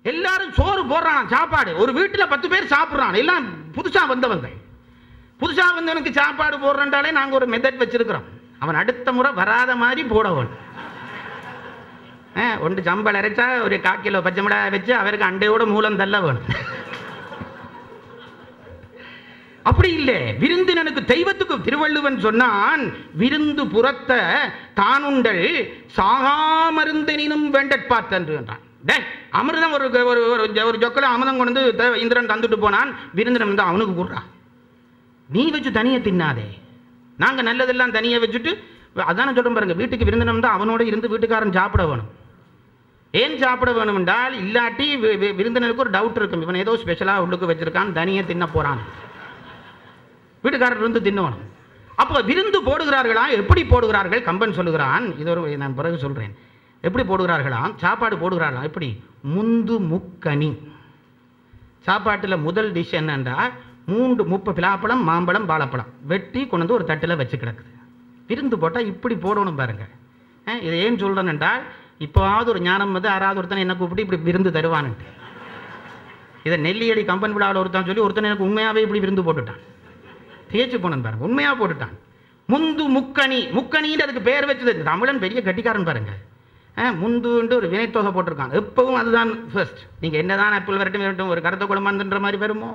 எல்லாரும் சோறு போடுறான் சாப்பாடு ஒரு வீட்டுல பத்து பேர் சாப்பிடுறான் எல்லாம் புதுசா வந்தவங்க புதுசா வந்தவனுக்கு சாப்பாடு போடுறேன்டாலே நாங்க ஒரு மெத்தட் வச்சிருக்கிறோம் அவன் அடுத்த முறை வராத மாதிரி போடவன் ஒன்று சம்பல் அரைச்சா ஒரு கால் கிலோ பச்சை மிளகாய் வச்சு அவருக்கு அண்டையோட மூலம் தள்ள வேணும் அப்படி இல்லை விருந்தினனுக்கு தெய்வத்துக்கு திருவள்ளுவன் சொன்னான் விருந்து புறத்த தானுண்டல் சாகாமருந்தெனினும் வேண்டற்பாத்தன்று என்றான் டேய் அமிர்தம் ஒரு ஒரு ஒரு ஜ- ஒரு ஜொக்கல அமிர்தம் கொண்டு வந்து தே- இந்திரன் தந்துட்டு போனான் விருந்தினன் வந்து அவனுக்கு கூடுறா நீ வச்சு தனியை தின்னாதே நாங்க நல்லதெல்லாம் தனியா வச்சுட்டு அதானே சொல்றோம் பாருங்க வீட்டுக்கு விருந்தினம் வந்து அவனோட இருந்து வீட்டுக்காரன் சாப்பிட வேணும் ஏன் சாப்பிட வேணும் என்றால் இல்லாட்டி வி- வி- விருந்தினருக்கு ஒரு டவுட் இருக்கும் இவன் ஏதோ ஸ்பெஷலா உள்ளுக்கு வச்சிருக்கான் தனியா தின்ன போறான் வீட்டுக்காரர் இருந்து தின்னவனும் அப்போ விருந்து போடுகிறார்களா எப்படி போடுகிறார்கள் கம்பன் சொல்லுகிறான் இது ஒரு நான் பிறகு சொல்றேன் எப்படி போடுகிறார்களாம் சாப்பாடு போடுகிறார்களாம் எப்படி முந்து முக்கனி சாப்பாட்டில் முதல் டிஷ் என்னன்றா மூன்று முப்ப பிலாப்பழம் மாம்பழம் வாழைப்பழம் வெட்டி கொண்டு வந்து ஒரு தட்டில் வச்சு கிடக்குது விருந்து போட்டால் இப்படி போடணும் பாருங்க அஹ், இதை ஏன் சொல்றேன் என்றால் இப்போவாவது ஒரு ஞானம் வந்து யாராவது ஒருத்தனை என்ன கூப்பிட்டு இப்படி விருந்து தருவான்ட்டு இதை நெல்லியடி கம்பன் விழாவில் ஒருத்தன் சொல்லி ஒருத்தன் எனக்கு உண்மையாகவே இப்படி விருந்து போட்டுட்டான் தேய்ச்சி போனேன் பாருங்க உண்மையா போட்டுட்டான் முந்து முக்கணி முக்கணின்னு அதுக்கு பேர் வச்சது தமிழன் பெரிய கட்டிக்காரன் பாருங்க அஹ், முந்துன்ட்டு ஒரு வினைத்தொகை போட்டிருக்கான் எப்பவும் அதுதான் ஃபர்ஸ்ட் நீங்க என்னதான் ஆப்பிள் வரட்டும் வரட்டும் ஒரு கருத்த குழம்பாந்துன்ற மாதிரி வருமோ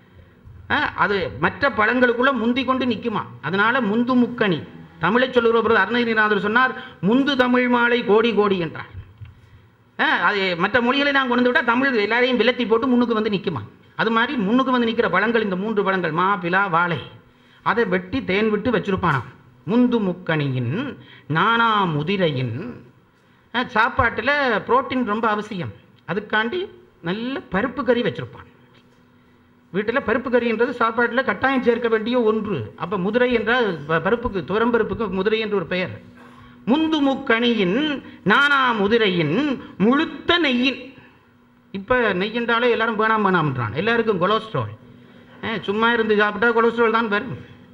அஹ், அது மற்ற பழங்களுக்குள்ள முந்தி கொண்டு நிக்குமா அதனால முந்து முக்கணி தமிழை சொல்லுகிற பொழுது அருணகிரிநாதர் சொன்னார் முந்து தமிழ் மாலை கோடி கோடி என்றார் அஹ், அது மற்ற மொழிகளை நான் கொண்டு விட்டால் தமிழ் எல்லாரையும் விலத்தி போட்டு முன்னுக்கு வந்து நிக்குமா அது மாதிரி முன்னுக்கு வந்து நிற்கிற பழங்கள் இந்த மூன்று பழங்கள் மா பிலா வாழை அதை வெட்டி தேன் விட்டு வச்சிருப்பானாம் முந்து முக்கணியின் நானா முதிரையின் அஹ், சாப்பாட்டில் புரோட்டீன் ரொம்ப அவசியம் அதுக்காண்டி நல்ல பருப்பு கறி வச்சிருப்பான் வீட்டில் பருப்பு கறின்றது சாப்பாட்டில் கட்டாயம் சேர்க்க வேண்டிய ஒன்று அப்போ முதிரை என்றால் ப- பருப்புக்கு துவரம்பருப்புக்கு முதிரை என்று ஒரு பெயர் முந்து முக்கணியின் நானா முதிரையின் முழுத்த நெய்யின் இப்போ நெய் என்றாலே எல்லாரும் வேணாம் வேணாம்ன்றான் எல்லாருக்கும் கொலஸ்ட்ரால் அஹ், சும்மா இருந்து சாப்பிட்டா கொலஸ்ட்ரால் தான் வரும்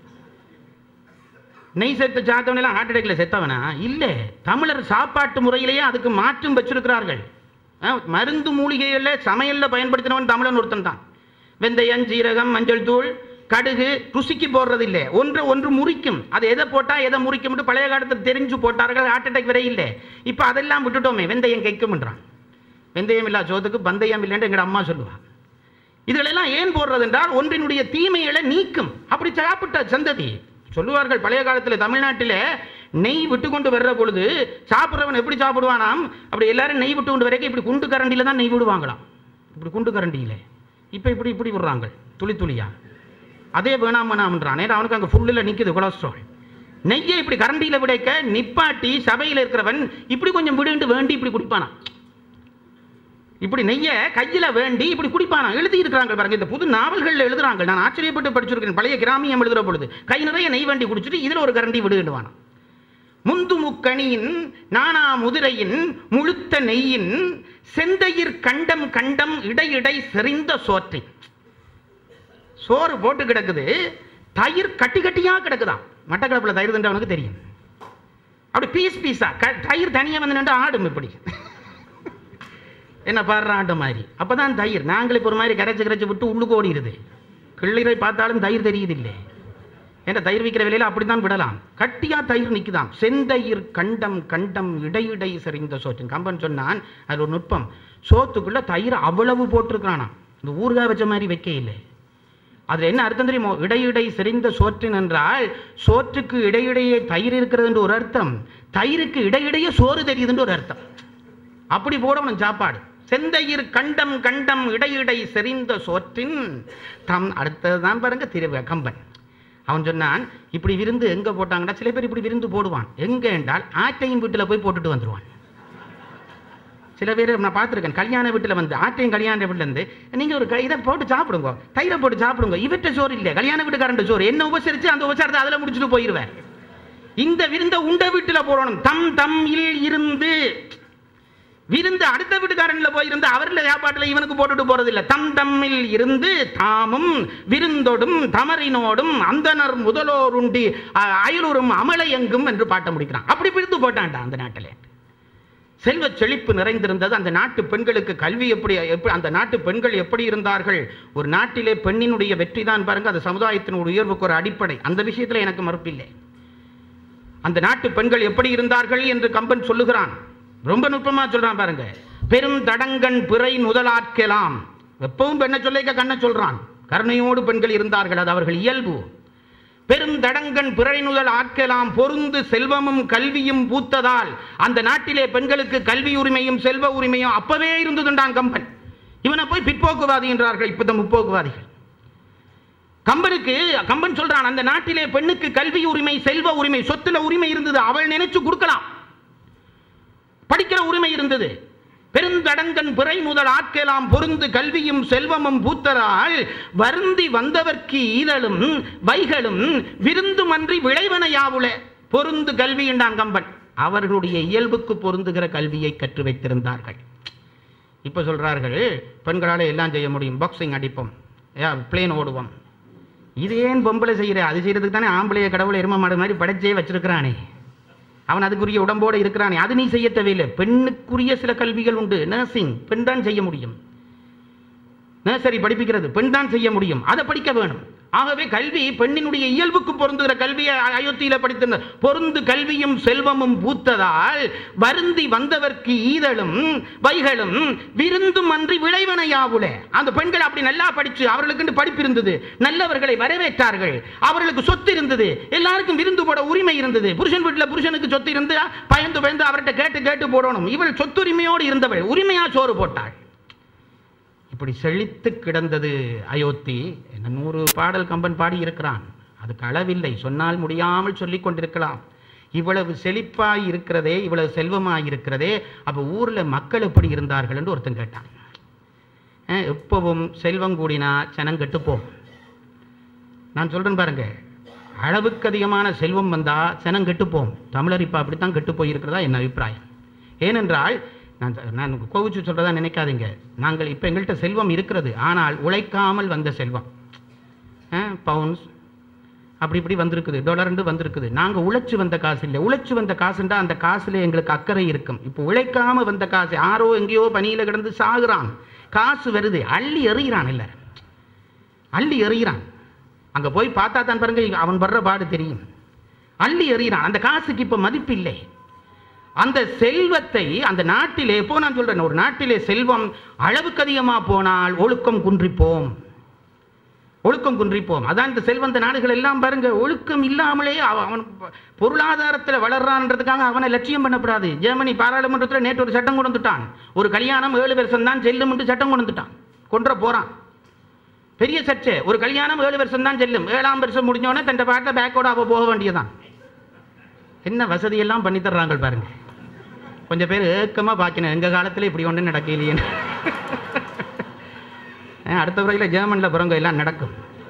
நெய் சேர்த்து சாத்தவனெல்லாம் ஹார்ட் அட்டாக்ல செத்தவனா இல்லை தமிழர் சாப்பாட்டு முறையிலேயே அதுக்கு மாற்றும் வச்சிருக்கிறார்கள் அஹ், மருந்து மூலிகைகளில் சமையலில் பயன்படுத்தினவன் தமிழன் ஒருத்தன் தான் வெந்தயம் ஜீரகம் மஞ்சள் தூள் கடுகு ருசிக்கு போடுறது இல்லை ஒன்று ஒன்று முறிக்கும் அது எதை போட்டால் எதை முறிக்கும்னு பழைய காலத்தில் தெரிஞ்சு போட்டார்கள் ஹார்ட் அட்டாக் வரை இல்லை இப்போ அதெல்லாம் விட்டுட்டோமே வெந்தயம் கைக்கும்ன்றான் வெந்தயம் இல்லா சோத்துக்கு பந்தயம் இல்லைன்னு எங்கள் அம்மா சொல்லுவா இதுகளெல்லாம் ஏன் போடுறது என்றால் ஒன்றினுடைய தீமைகளை நீக்கும் அப்படி சாப்பிட்ட சந்ததி சொல்லுவார்கள் பழைய காலத்தில் தமிழ்நாட்டில் நெய் விட்டு கொண்டு வர்ற பொழுது சாப்பிட்றவன் எப்படி சாப்பிடுவானாம் அப்படி எல்லாரும் நெய் விட்டு கொண்டு வரைக்கும் இப்படி குண்டு கரண்டியில் தான் நெய் விடுவாங்களாம் இப்படி குண்டு கரண்டியில் இப்போ இப்படி இப்படி விடுறாங்க துளி துளியா அதே வேணாம் வேணாம்ன்றான் ஏன்னா அவனுக்கு அங்கே ஃபுல்லில் நிற்குது கொலஸ்ட்ரால் நெய்யை இப்படி கரண்டியில் விடைக்க நிப்பாட்டி சபையில் இருக்கிறவன் இப்படி கொஞ்சம் விடுன்ட்டு வேண்டி இப்படி குடிப்பானா இப்படி நெய்ய கையில வேண்டி இப்படி குடிப்பானா எழுதி இருக்கிறாங்க பாருங்க இந்த புது நாவல்கள் எழுதுறாங்க நான் ஆச்சரியப்பட்டு படிச்சிருக்கேன் பழைய கிராமியம் எழுதுற பொழுது கை நிறைய நெய் வேண்டி குடிச்சிட்டு இதுல ஒரு கரண்டி விடுவானா முந்து முக்கணியின் நானா முதிரையின் முழுத்த நெய்யின் செந்தையிர் கண்டம் கண்டம் இடையிடை செறிந்த சோற்றின் சோறு போட்டு கிடக்குது தயிர் கட்டி கட்டியா கிடக்குதாம் மட்டக்களப்பில் தயிர் தண்டவனுக்கு தெரியும் அப்படி பீஸ் பீஸா க- தயிர் தனியாக வந்து நின்று ஆடும் இப்படி என்ன பாடுறாண்ட மாதிரி அப்பதான் தயிர் நாங்கள் இப்போ ஒரு மாதிரி கரைச்சி கரைச்சி விட்டு உள்ளுக்கு ஓடிடுது கிள்ளிரை பார்த்தாலும் தயிர் தெரியுது இல்லை ஏன்னா தயிர் விற்கிற விலையில அப்படித்தான் விடலாம் கட்டியா தயிர் நிக்குதாம் செந்தயிர் கண்டம் கண்டம் இடையிடை செறிந்த சோற்றின் கம்பன் சொன்னான் அது ஒரு நுட்பம் சோத்துக்குள்ள தயிர் அவ்வளவு போட்டிருக்கானாம் இந்த ஊறுகாய் வச்ச மாதிரி வைக்க இல்லை அதுல என்ன அர்த்தம் தெரியுமோ இடையிடை செறிந்த சோற்றின் என்றால் சோற்றுக்கு இடையிடையே தயிர் இருக்கிறது ஒரு அர்த்தம் தயிருக்கு இடையிடையே சோறு தெரியுதுன்ற ஒரு அர்த்தம் அப்படி போடணும் சாப்பாடு செந்தையிர் கண்டம் கண்டம் இடையிடை செறிந்த சோற்றின் தம் அடுத்ததுதான் பாருங்க திரு கம்பன் அவன் சொன்னான் இப்படி விருந்து எங்க போட்டாங்கன்னா சில பேர் இப்படி விருந்து போடுவான் எங்க என்றால் ஆட்டையும் வீட்டில் போய் போட்டுட்டு வந்துருவான் சில பேர் நான் பார்த்துருக்கேன் கல்யாண வீட்டில் வந்து ஆட்டையும் கல்யாண வீட்டில் இருந்து நீங்கள் ஒரு க- இதை போட்டு சாப்பிடுங்க தயிரை போட்டு சாப்பிடுங்க இவற்ற சோறு இல்லை கல்யாண வீட்டுக்காரன் சோறு என்ன உபசரித்து அந்த உபசாரத்தை அதில் முடிச்சுட்டு போயிடுவேன் இந்த விருந்த உண்ட வீட்டில் போடணும் தம் தம் இல் இருந்து விருந்து அடுத்த வீட்டுக்காரன்ல போயிருந்து அவரில் சாப்பாட்டில் இவனுக்கு போட்டுட்டு போறது இல்ல தம் தம்மில் இருந்து தாமும் விருந்தோடும் தமரினோடும் அந்தனர் முதலோருண்டி அ- அயலூரும் அமலையெங்கும் என்று பாட்ட முடிக்கிறான் அப்படி விருந்து போட்டான்டா அந்த நாட்டில் செல்வ செழிப்பு நிறைந்திருந்தது அந்த நாட்டு பெண்களுக்கு கல்வி எப்படி எப்படி அந்த நாட்டு பெண்கள் எப்படி இருந்தார்கள் ஒரு நாட்டிலே பெண்ணினுடைய வெற்றி தான் பாருங்க அது சமுதாயத்தினுடைய உயர்வுக்கு ஒரு அடிப்படை அந்த விஷயத்தில் எனக்கு மறுப்பில்லை அந்த நாட்டு பெண்கள் எப்படி இருந்தார்கள் என்று கம்பன் சொல்லுகிறான் ரொம்ப நுட்பமா சொல்றான் பாருங்க பெருந்தடங்கன் பிறை முதலாட்கலாம் எப்பவும் பெண்ணை சொல்லிக்க கண்ணை சொல்றான் கருணையோடு பெண்கள் இருந்தார்கள் அது அவர்கள் இயல்பு பெருந்தடங்கன் பிறை முதல் ஆட்கலாம் பொருந்து செல்வமும் கல்வியும் பூத்ததால் அந்த நாட்டிலே பெண்களுக்கு கல்வி உரிமையும் செல்வ உரிமையும் அப்பவே இருந்ததுண்டான் கம்பன் இவனை போய் பிற்போக்குவாதி என்றார்கள் இப்ப முற்போக்குவாதிகள் கம்பனுக்கு கம்பன் சொல்றான் அந்த நாட்டிலே பெண்ணுக்கு கல்வி உரிமை செல்வ உரிமை சொத்துல உரிமை இருந்தது அவள் நினைச்சு கொடுக்கலாம் படிக்கிற உரிமை இருந்தது பெருந்தடங்கன் பிறை முதல் ஆட்கெல்லாம் பொருந்து கல்வியும் செல்வமும் பூத்தரால் வருந்தி வந்தவர்க்கு ஈதலும் வைகளும் விருந்துமன்றி விளைவன யாவுல பொருந்து கல்வி என்றான் கம்பன் அவர்களுடைய இயல்புக்கு பொருந்துகிற கல்வியை கற்று வைத்திருந்தார்கள் இப்போ சொல்றார்கள் பெண்களால் எல்லாம் செய்ய முடியும் பாக்ஸிங் அடிப்போம் பிளேன் ஓடுவோம் இது ஏன் பொம்பளை செய்கிற அது செய்யறதுக்கு தானே ஆம்பளைய கடவுளை எரும மாடு மாதிரி படைச்சே வச்சிருக்கிறானே அவன் அதுக்குரிய உடம்போடு இருக்கிறானே அது நீ செய்ய தேவையில்லை பெண்ணுக்குரிய சில கல்விகள் உண்டு நர்சிங் பெண் தான் செய்ய முடியும் நர்சரி படிப்பிக்கிறது பெண் தான் செய்ய முடியும் அதை படிக்க வேணும் ஆகவே கல்வி பெண்ணினுடைய இயல்புக்கு பொருந்துகிற கல்வியை அயோத்தியில படித்த பொருந்து கல்வியும் செல்வமும் பூத்ததால் வருந்தி வந்தவர்க்கு ஈதலும் வைகளும் விருந்தும் அன்றி விளைவன யாவுல அந்த பெண்கள் அப்படி நல்லா படிச்சு அவர்களுக்கு படிப்பு இருந்தது நல்லவர்களை வரவேற்றார்கள் அவர்களுக்கு சொத்து இருந்தது எல்லாருக்கும் விருந்து போட உரிமை இருந்தது புருஷன் வீட்டில் புருஷனுக்கு சொத்து இருந்து பயந்து பயந்து அவர்கிட்ட கேட்டு கேட்டு போடணும் இவள் சொத்துரிமையோடு இருந்தவள் உரிமையா சோறு போட்டாள் இப்படி செழித்து கிடந்தது அயோத்தி என்ன நூறு பாடல் கம்பன் பாடி இருக்கிறான் அதுக்கு அளவில்லை சொன்னால் முடியாமல் சொல்லிக் கொண்டிருக்கலாம் இவ்வளவு செழிப்பாய் இருக்கிறதே இவ்வளவு செல்வமாய் இருக்கிறதே அப்போ ஊரில் மக்கள் எப்படி இருந்தார்கள் என்று ஒருத்தன் கேட்டான் அஹ், எப்பவும் செல்வம் கூடினா சனம் கெட்டுப்போம் நான் சொல்றேன் பாருங்க அளவுக்கு அதிகமான செல்வம் வந்தா சனம் கெட்டுப்போம் தமிழர் இப்போ அப்படித்தான் கெட்டு போயிருக்கிறதா என் அபிப்பிராயம் ஏனென்றால் நான் நான் கோவிச்சு சொல்றதா நினைக்காதீங்க நாங்கள் இப்போ எங்கள்கிட்ட செல்வம் இருக்கிறது ஆனால் உழைக்காமல் வந்த செல்வம் பவுன்ஸ் அப்படி இப்படி வந்திருக்குது டொலர்ண்டு வந்திருக்குது நாங்கள் உழைச்சு வந்த காசு இல்லை உழைச்சு வந்த காசுண்டா அந்த காசுல எங்களுக்கு அக்கறை இருக்கும் இப்போ உழைக்காம வந்த காசு யாரோ எங்கேயோ பனியில் கிடந்து சாகுறான் காசு வருது அள்ளி எறிகிறான் இல்லை அள்ளி எறிகிறான் அங்கே போய் பார்த்தா தான் பாருங்க அவன் வர்ற பாடு தெரியும் அள்ளி எறிகிறான் அந்த காசுக்கு இப்போ மதிப்பு இல்லை அந்த செல்வத்தை அந்த நாட்டிலே இப்போ நான் சொல்றேன் ஒரு நாட்டிலே செல்வம் அளவுக்கு அதிகமாக போனால் ஒழுக்கம் குன்றிப்போம் ஒழுக்கம் குன்றிப்போம் அதான் இந்த செல்வந்த நாடுகள் எல்லாம் பாருங்க ஒழுக்கம் இல்லாமலே அவ- அவன் ப- பொருளாதாரத்தில் வளர்றான்றதுக்காக அவனை லட்சியம் பண்ணக்கூடாது ஜெர்மனி பாராளுமன்றத்தில் நேற்று ஒரு சட்டம் கொண்டு வந்துட்டான் ஒரு கல்யாணம் ஏழு வருஷம் தான் செல்லும் என்று சட்டம் கொண்டு வந்துட்டான் கொன்ற போறான் பெரிய சர்ச்சை ஒரு கல்யாணம் ஏழு வருஷம் தான் செல்லும் ஏழாம் வருஷம் முடிஞ்சோடனே தன் பாட்டில் பேக்கோட அவ போக வேண்டியதான் என்ன வசதியெல்லாம் பண்ணி தர்றாங்க பாருங்க கொஞ்சம் பேர் ஏக்கமாக பார்க்கணும் எங்கள் காலத்தில் இப்படி ஒன்றும் நடக்கலையேன்னு அஹ் அடுத்த முறையில் ஜெர்மனில் பிறங்க எல்லாம் நடக்கும்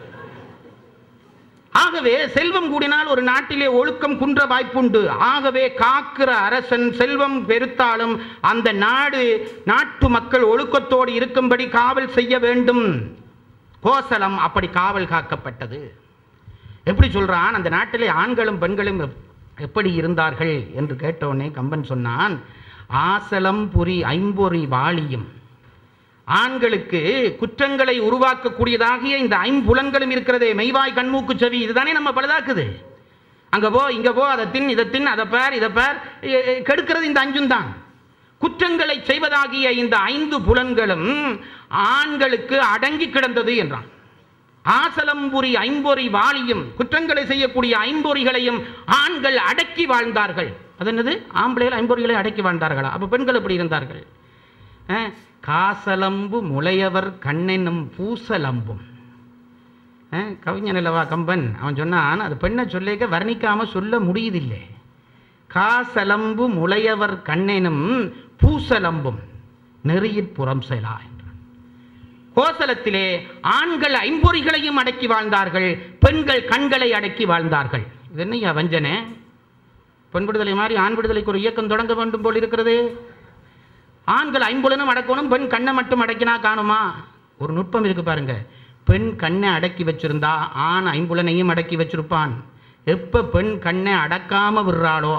ஆகவே செல்வம் கூடினால் ஒரு நாட்டிலே ஒழுக்கம் குன்ற வாய்ப்புண்டு ஆகவே காக்கிற அரசன் செல்வம் பெருத்தாலும் அந்த நாடு நாட்டு மக்கள் ஒழுக்கத்தோடு இருக்கும்படி காவல் செய்ய வேண்டும் கோசலம் அப்படி காவல் காக்கப்பட்டது எப்படி சொல்றான் அந்த நாட்டிலே ஆண்களும் பெண்களும் எப்- எப்படி இருந்தார்கள் என்று கேட்டோடனே கம்பன் சொன்னான் ஆசலம் புரி ஐம்பொறி வாளியும் ஆண்களுக்கு குற்றங்களை உருவாக்கக்கூடியதாகிய இந்த ஐம்புலன்களும் இருக்கிறதே மெய்வாய் கண்மூக்கு செவி இதுதானே நம்ம பழுதாக்குது அங்க போ இங்க போ அதை தின் இதை தின் அதை பார் இதை பார் எ- எ- கெடுக்கிறது இந்த அஞ்சும் தான் குற்றங்களை செய்வதாகிய இந்த ஐந்து புலன்களும் ஆண்களுக்கு அடங்கி கிடந்தது என்றான் ஆசலம்புரி ஐம்பொறி வாளியும் குற்றங்களை செய்யக்கூடிய ஐம்பொறிகளையும் ஆண்கள் அடக்கி வாழ்ந்தார்கள் அது என்னது ஆம்பளைகள் ஐம்பொறிகளை அடக்கி வாழ்ந்தார்களா அப்ப பெண்கள் எப்படி இருந்தார்கள் அஹ், காசலம்பு முளையவர் கண்ணென்னும் பூசலம்பும் அஹ், கவிஞன் அல்லவா கம்பன் அவன் சொன்னான் அது பெண்ணை சொல்லிக்க வர்ணிக்காம சொல்ல முடியுதில்லை காசலம்பு முளையவர் கண்ணெனும் பூசலம்பும் நெறியிற் புறம் செலா என்றான் கோசலத்திலே ஆண்கள் ஐம்பொறிகளையும் அடக்கி வாழ்ந்தார்கள் பெண்கள் கண்களை அடக்கி வாழ்ந்தார்கள் இது என்னையா வஞ்சனை பெண் விடுதலை மாதிரி ஆண் விடுதலைக்கு ஒரு இயக்கம் தொடங்க வேண்டும் போல் இருக்கிறது ஆண்கள் ஐம்புலனும் அடக்கணும் பெண் கண்ணை மட்டும் அடக்கினா காணுமா ஒரு நுட்பம் இருக்கு பாருங்க பெண் கண்ணை அடக்கி வச்சிருந்தா ஆண் ஐம்புலனையும் அடக்கி வச்சிருப்பான் எப்ப பெண் கண்ணை அடக்காம விடுறாளோ அ-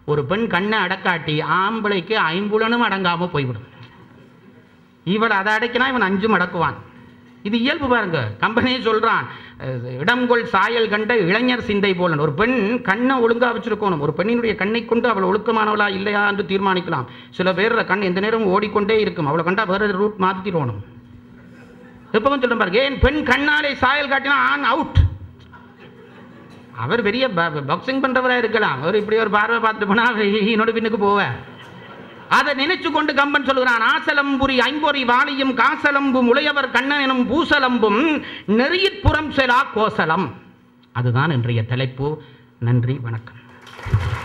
ஒரு பெண் கண்ணை அடக்காட்டி ஆம்பளைக்கு ஐம்புலனும் அடங்காம போய்விடும் இவள் அதை அடைக்கினா இவன் அஞ்சும் அடக்குவான் இது இயல்பு பாருங்க கம்பெனியே சொல்றான் அஹ், இடம்கொள் சாயல் கண்ட இளைஞர் சிந்தை போலன் ஒரு பெண் கண்ணை ஒழுங்கா வச்சிருக்கணும் ஒரு பெண்ணினுடைய கண்ணை கொண்டு அவள் ஒழுக்கமானவளா இல்லையா என்று தீர்மானிக்கலாம் சில பேர் கண் எந்த நேரமும் ஓடிக்கொண்டே இருக்கும் அவளை கண்டா வேற ரூட் மாத்திடுவோம் எப்பவும் சொல்றேன் பாருங்க ஏன் பெண் கண்ணாலே சாயல் காட்டினா ஆன் அவுட் அவர் பெரிய பாக்ஸிங் பண்றவரா இருக்கலாம் அவர் இப்படி ஒரு பார்வை பார்த்துட்டு போனா அவர் என்னோட பின்னுக்கு போவார் அதை நினைச்சு கொண்டு கம்பன் சொல்கிறான் ஆசலம்புரி ஐம்பொறி வாலியும் காசலம்பும் உளையவர் கண்ணன் எனும் பூசலம்பும் நெறியிற்புறம் செலா கோசலம் அதுதான் இன்றைய தலைப்பு நன்றி வணக்கம்